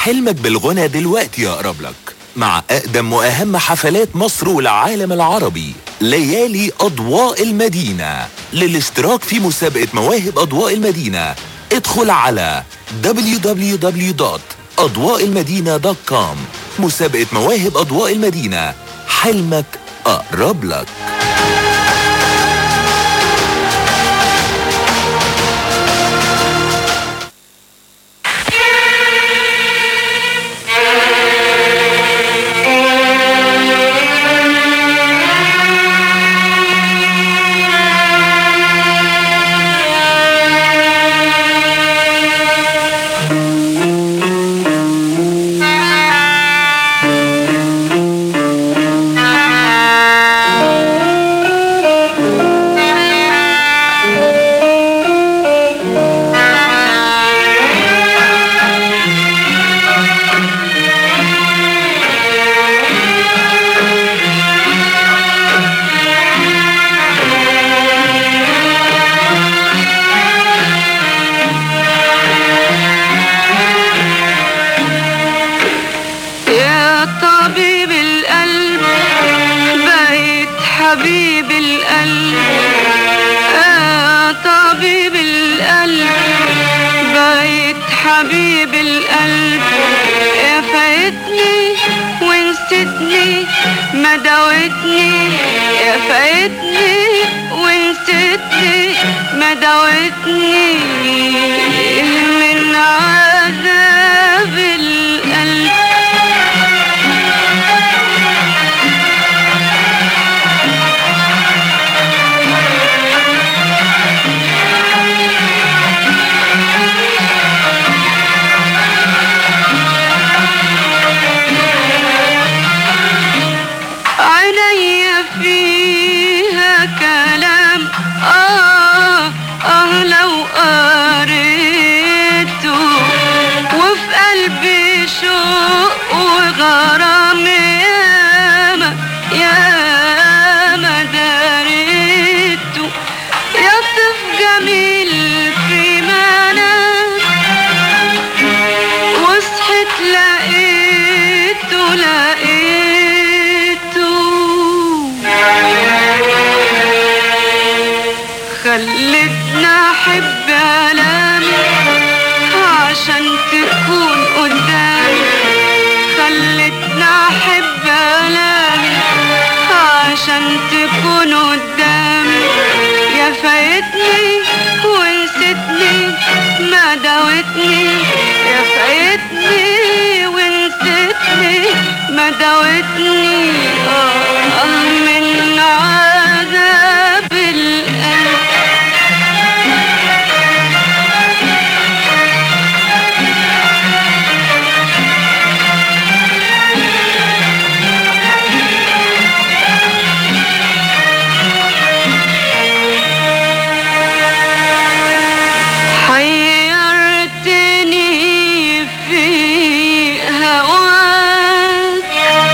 حلمك بالغنى دلوقتي يقرب لك مع أقدم وأهم حفلات مصر والعالم العربي ليالي أضواء المدينة للاشتراك في مسابقة مواهب أضواء المدينة ادخل على www.أضواءالمدينة.com مسابقة مواهب أضواء المدينة حلمك أقرب لك يا طبيب القلب بقيت حبيب القلب يا طبيب القلب بقيت حبيب القلب يا فايتني ونسيتني ما داوتني يا فايتني ونسيتني ما داوتني من عذاب القلب عيني فيها كلام آه آه لو قريته وفي قلبي شوق وغرام ياما ياما داريته يطف جميل في منام وصحت لقيته لقيته خلتنا احب الامي عشان تكون قدامي خلتنا احب الامي عشان تكون قدامي يا فايتني ونسيتني ما داوتني يا فايتني ونسيتني ما داوتني آه من عذاب القلب حيرتني في هواك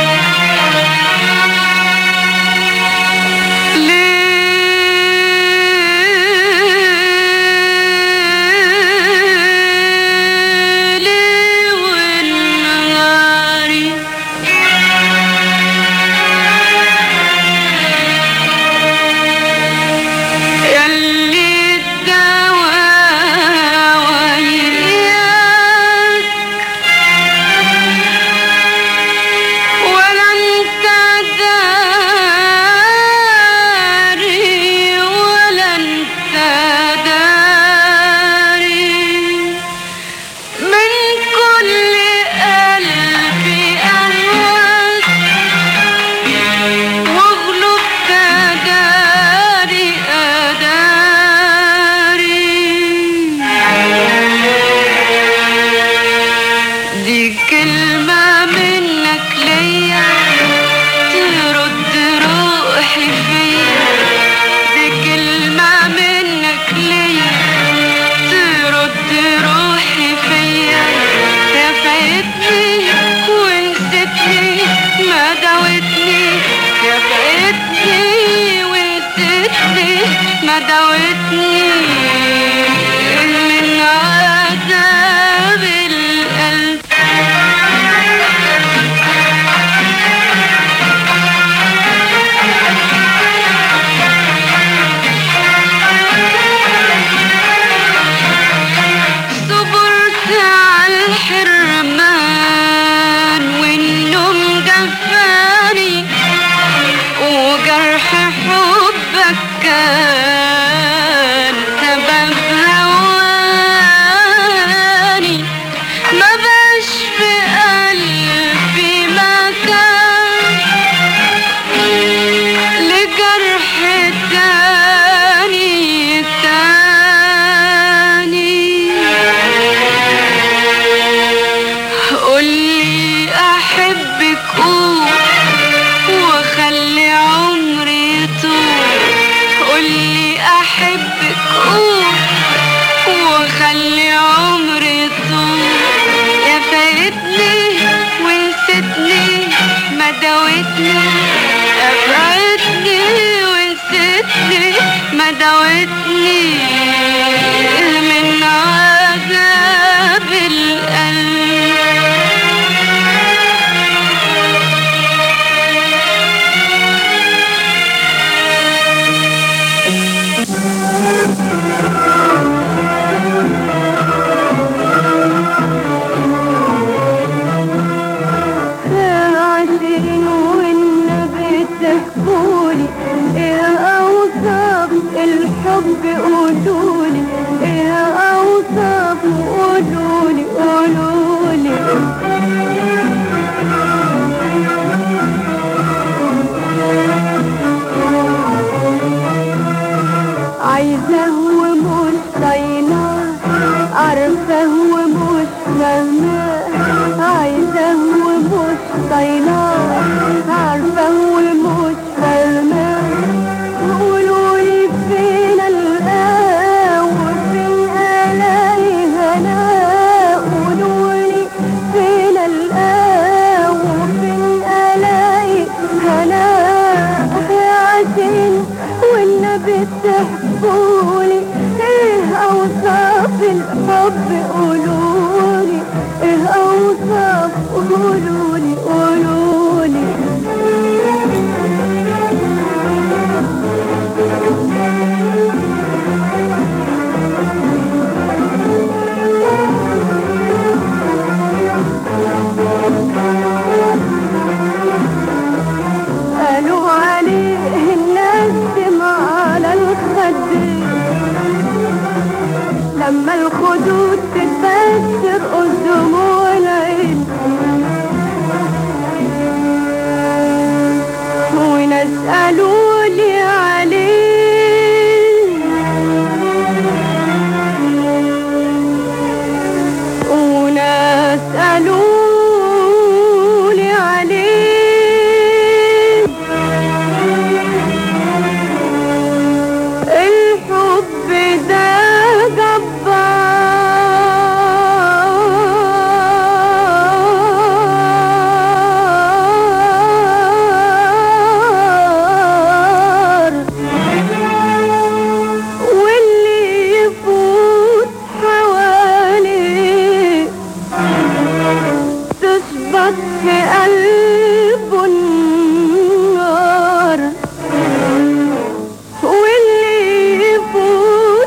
ليلي ونهاري يلي الدواء وياك ولا انت داري ولا انت داري من كل قلبي أهواك واغلب تداري أداري دي كلمة منك ليا ترد روحي فيا دي كلمة منك ليا ترد روحي فيا يا فايتني ونسيتني ما داوتني يا فايتني ونسيتني ما داوتني من عذاب القلب تثبت في قلبه النار واللي يفوت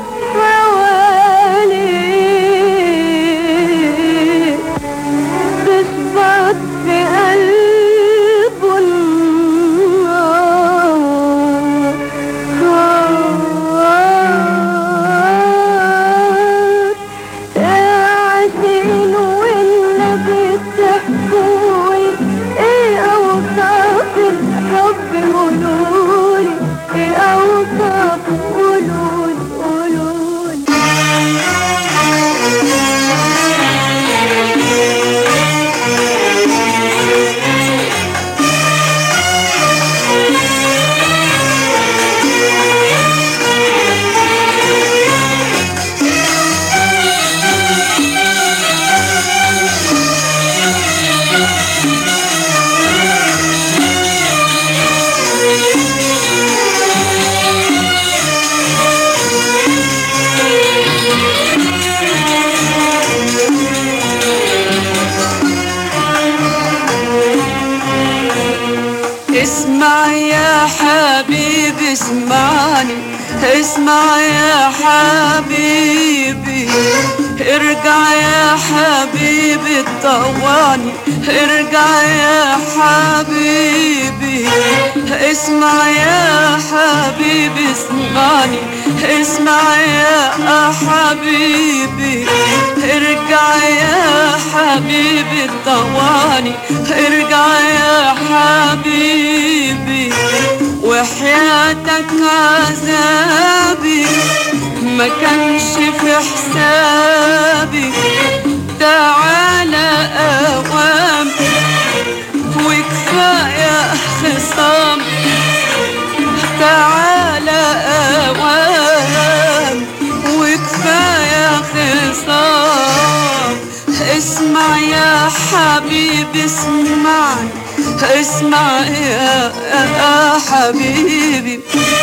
حواليه تثبت في قلبه النار يا عسين والنبي تحكولي ايه اوصاف الحب قولولي ايه اوصاف قولولي قولولي اسمع يا حبيبي اسمعني اسمع يا حبيبي ارجع يا حبيبي طواني ارجع يا حبيبي اسمع يا حبيبي اسمعني اسمع يا حبيبي ارجع يا حبيبي طواني ارجع يا حبيبي وحياتك عذابي ما كانش في حسابي تعالى اوام وكفايه خصام تعالى اوام وكفايه خصام اسمع يا حبيبي اسمعني اسمع يا يا حبيبي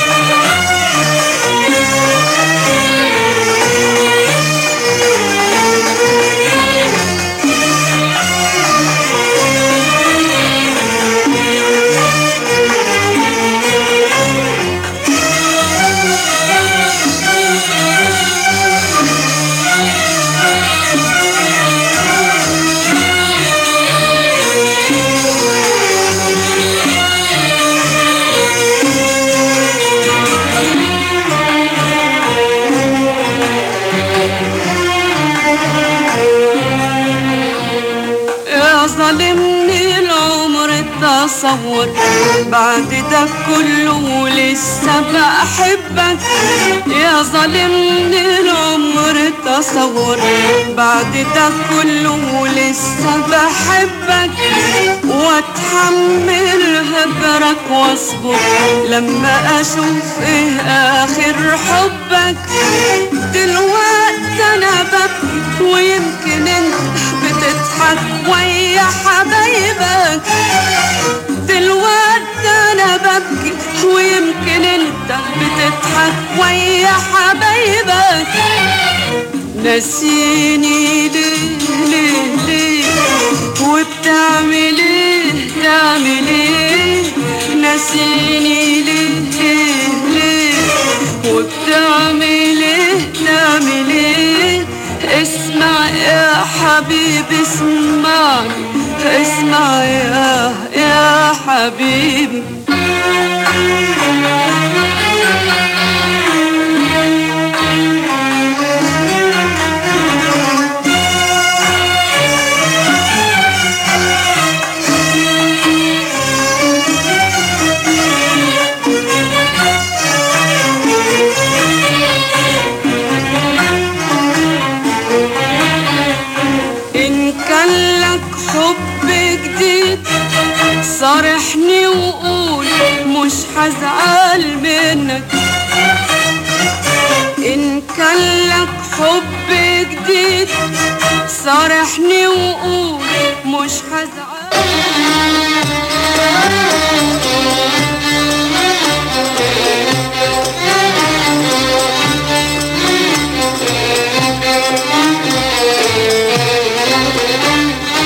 يا ظالمني العمر التصور بعد ده كله لسه بحبك يا ظالمني العمر التصور بعد ده كله لسه بحبك واتحمل هبرك واصبر لما اشوف ايه اخر حبك دلوقتي انا ببكي ويمكن انت بتضحك ويا حبايبك دلوقتي انا ببكي ويمكن انت بتضحك ويا حبايبك نسيني ليه ليه ليه وبتعمل ايه تعمل ايه نسيني ليه ليه ليه وبتعمل ايه تعمل ايه اسمع يا حبيبي اسمعني اسمع يا يا حبيبي إن كان لك حب جديد صارحني وقول مش هزعل منك إن كان لك حب جديد صارحني وقول مش هزعل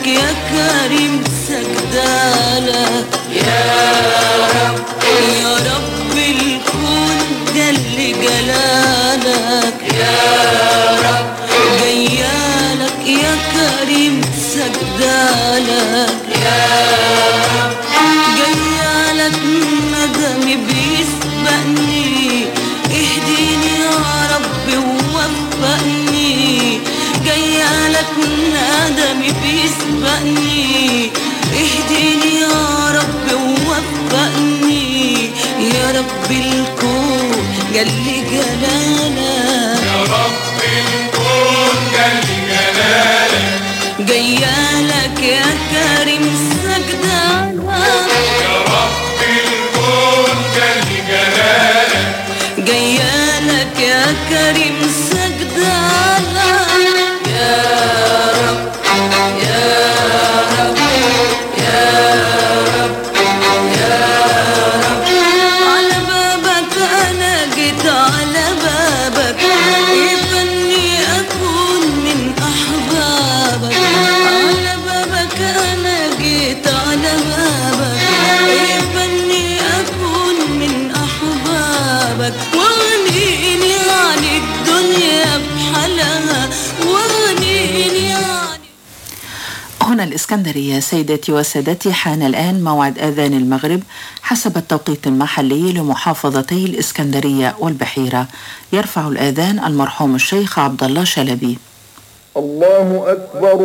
جيالك يا كريم سجدالك يا رب يا رب الكون جل جلالك يا رب جيالك يا كريم سجدالك يا رب جيالك ندمي بيسبقني اهديني يا رب ووفقني جيالك ندمي بيسبقني اهديني يا رب ووفقني يا رب الكون جل جلالك يا رب الكون جل جلالك جيالك يا كريم سجدالك يا رب الكون جل جلالك جيالك يا كريم سجدالك يا رب يا رب يا رب يا رب على بابك انا جيت على بابك يفني اكون من احبابك على بابك انا جيت على بابك يفني اكون من احبابك واغنيني عن الدنيا بحالها واغنيني عن هنا الإسكندرية سيداتي وسادتي حان الآن موعد آذان المغرب حسب التوقيت المحلي لمحافظتي الإسكندرية والبحيرة يرفع الآذان المرحوم الشيخ عبد الله شلبي الله أكبر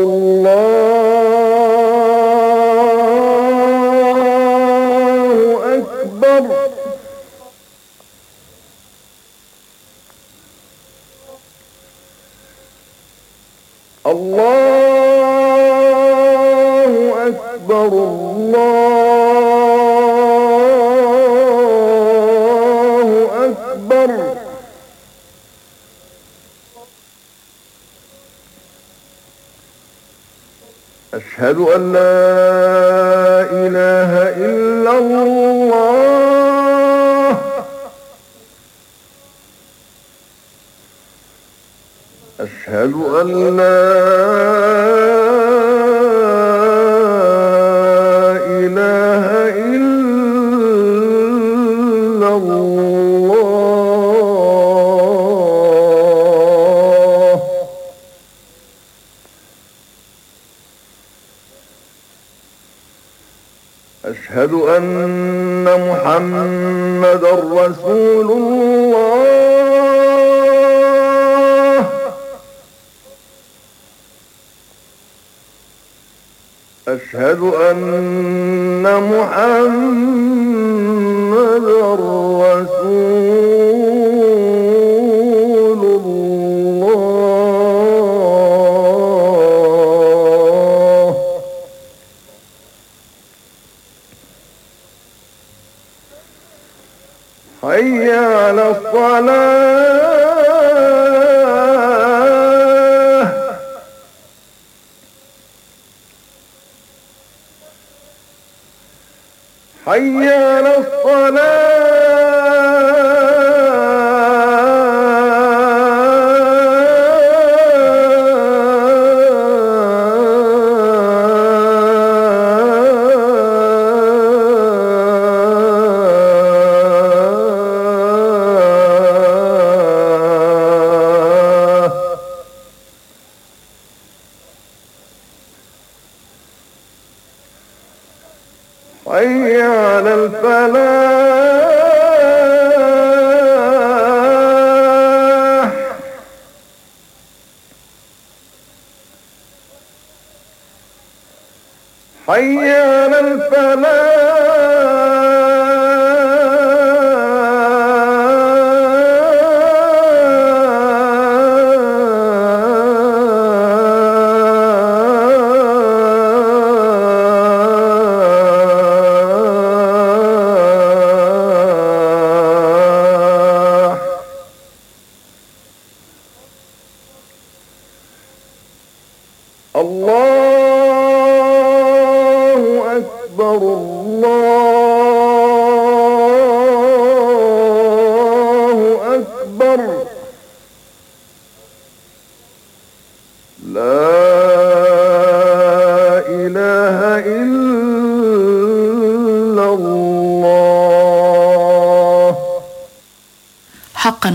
الله أكبر الله أكبر الله أكبر أشهد أن لا إله إلا الله أشهد أن لا إله إلا الله أشهد أن محمد رسول الله أشهد أن محمد رسول الله حي على الصلاة حي على الصلاة حي على الفلاح حي على الفلاح الله أكبر الله أكبر لا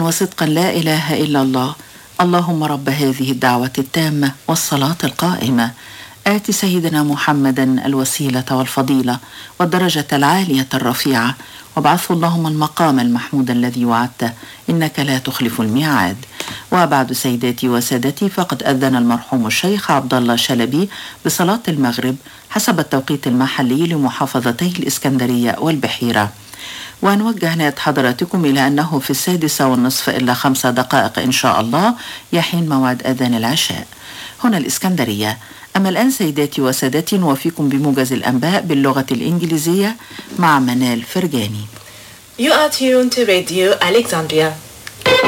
وصدقا لا إله إلا الله اللهم رب هذه الدعوة التامة والصلاة القائمة آت سيدنا محمدا الوسيلة والفضيلة والدرجة العالية الرفيعة وابعثه اللهم المقام المحمود الذي وعدته إنك لا تخلف الميعاد وبعد سيداتي وسادتي فقد أذن المرحوم الشيخ عبد الله شلبي بصلاة المغرب حسب التوقيت المحلي لمحافظتي الإسكندرية والبحيرة ونوجه عناية حضراتكم إلى أنه في السادسة والنصف إلا خمسة دقائق إن شاء الله يحين موعد أذان العشاء هنا الإسكندرية أما الآن سيداتي وسادتي نوفيكم بموجز الأنباء باللغة الإنجليزية مع منال فرجاني You are tuned to Radio Alexandria.